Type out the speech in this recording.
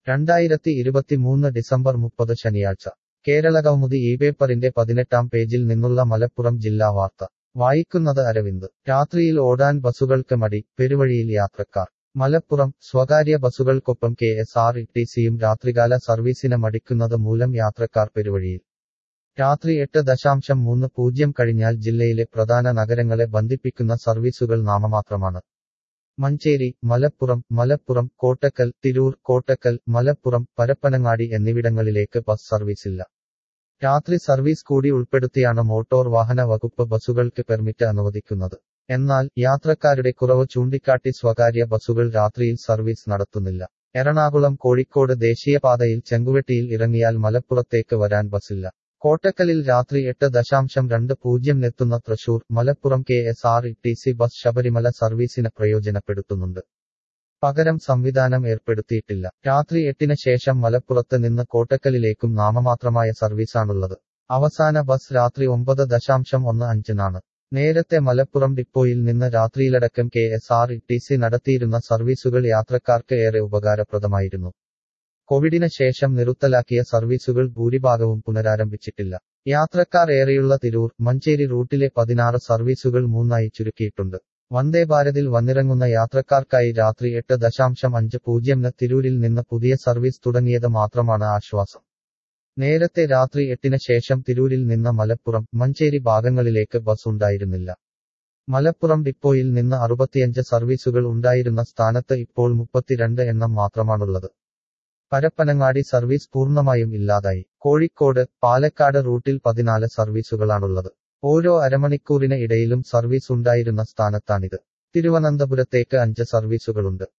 രണ്ടായിരത്തി ഇരുപത്തിമൂന്ന് ഡിസംബർ മുപ്പത് ശനിയാഴ്ച കേരളകൗമുദി ഈ പേപ്പറിന്റെ പതിനെട്ടാം പേജിൽ നിന്നുള്ള മലപ്പുറം ജില്ലാ വാർത്ത വായിക്കുന്നത് അരവിന്ദ് രാത്രിയിൽ ഓടാൻ ബസുകൾക്ക് മടി പെരുവഴിയിൽ യാത്രക്കാർ മലപ്പുറം സ്വകാര്യ ബസുകൾക്കൊപ്പം കെ എസ് ആർ ടി സിയും രാത്രികാല സർവീസിന് മടിക്കുന്നത് മൂലം യാത്രക്കാർ പെരുവഴിയിൽ രാത്രി എട്ട് ദശാംശം മൂന്ന് പൂജ്യം കഴിഞ്ഞാൽ ജില്ലയിലെ പ്രധാന നഗരങ്ങളെ ബന്ധിപ്പിക്കുന്ന സർവീസുകൾ നാമമാത്രമാണ് മഞ്ചേരി മലപ്പുറം മലപ്പുറം കോട്ടക്കൽ തിരൂർ കോട്ടക്കൽ മലപ്പുറം പരപ്പനങ്ങാടി എന്നിവിടങ്ങളിലേക്ക് ബസ് സർവീസില്ല രാത്രി സർവീസ് കൂടി ഉൾപ്പെടുത്തിയാണ് മോട്ടോർ വാഹന വകുപ്പ് ബസുകൾക്ക് പെർമിറ്റ് അനുവദിക്കുന്നത് എന്നാൽ യാത്രക്കാരുടെ കുറവ് ചൂണ്ടിക്കാട്ടി സ്വകാര്യ ബസുകൾ രാത്രിയിൽ സർവീസ് നടത്തുന്നില്ല എറണാകുളം കോഴിക്കോട് ദേശീയപാതയിൽ ചെങ്കുവെട്ടിയിൽ ഇറങ്ങിയാൽ മലപ്പുറത്തേക്ക് വരാൻ ബസ്സില്ല കോട്ടക്കലിൽ രാത്രി എട്ട് ദശാംശം രണ്ട് പൂജ്യംനെത്തുന്ന Thrissur Malappuram K S R T C bus Sabarimala സർവീസിന് പ്രയോജനപ്പെടുത്തുന്നുണ്ട് പകരം സംവിധാനം ഏർപ്പെടുത്തിയിട്ടില്ല രാത്രി എട്ടിന് ശേഷം മലപ്പുറത്ത് നിന്ന് കോട്ടക്കലിലേക്കും നാമമാത്രമായ സർവീസാണുള്ളത് അവസാന ബസ് രാത്രി ഒമ്പത് ദശാംശം ഒന്ന് അഞ്ചിനാണ് നേരത്തെ മലപ്പുറം ഡിപ്പോയിൽ നിന്ന് രാത്രിയിലടക്കം K S R T C നടത്തിയിരുന്ന സർവീസുകൾ യാത്രക്കാർക്ക് ഏറെ ഉപകാരപ്രദമായിരുന്നു കോവിഡിന് ശേഷം നിറുത്തലാക്കിയ സർവീസുകൾ ഭൂരിഭാഗവും പുനരാരംഭിച്ചിട്ടില്ല യാത്രക്കാർ ഏറെയുള്ള തിരൂർ മഞ്ചേരി റൂട്ടിലെ പതിനാറ് സർവീസുകൾ മൂന്നായി ചുരുക്കിയിട്ടുണ്ട് വന്ദേ ഭാരതിൽ വന്നിറങ്ങുന്ന യാത്രക്കാർക്കായി രാത്രി എട്ട് ദശാംശം അഞ്ച് പൂജ്യംന് തിരൂരിൽ നിന്ന് പുതിയ സർവീസ് തുടങ്ങിയത് മാത്രമാണ് ആശ്വാസം നേരത്തെ രാത്രി എട്ടിന് ശേഷം തിരൂരിൽ നിന്ന് മലപ്പുറം മഞ്ചേരി ഭാഗങ്ങളിലേക്ക് ബസ് ഉണ്ടായിരുന്നില്ല മലപ്പുറം ഡിപ്പോയിൽ നിന്ന് അറുപത്തിയഞ്ച് സർവീസുകൾ ഉണ്ടായിരുന്ന സ്ഥാനത്ത് ഇപ്പോൾ മുപ്പത്തിരണ്ട് എണ്ണം മാത്രമാണുള്ളത് പരപ്പനങ്ങാടി സർവീസ് പൂർണ്ണമായും ഇല്ലാതായി കോഴിക്കോട് പാലക്കാട് റൂട്ടിൽ പതിനാല് സർവീസുകളാണുള്ളത് ഓരോ അരമണിക്കൂറിന് ഇടയിലും സർവീസ് ഉണ്ടായിരുന്ന സ്ഥാനത്താണിത് തിരുവനന്തപുരത്തേക്ക് അഞ്ച് സർവീസുകളുണ്ട്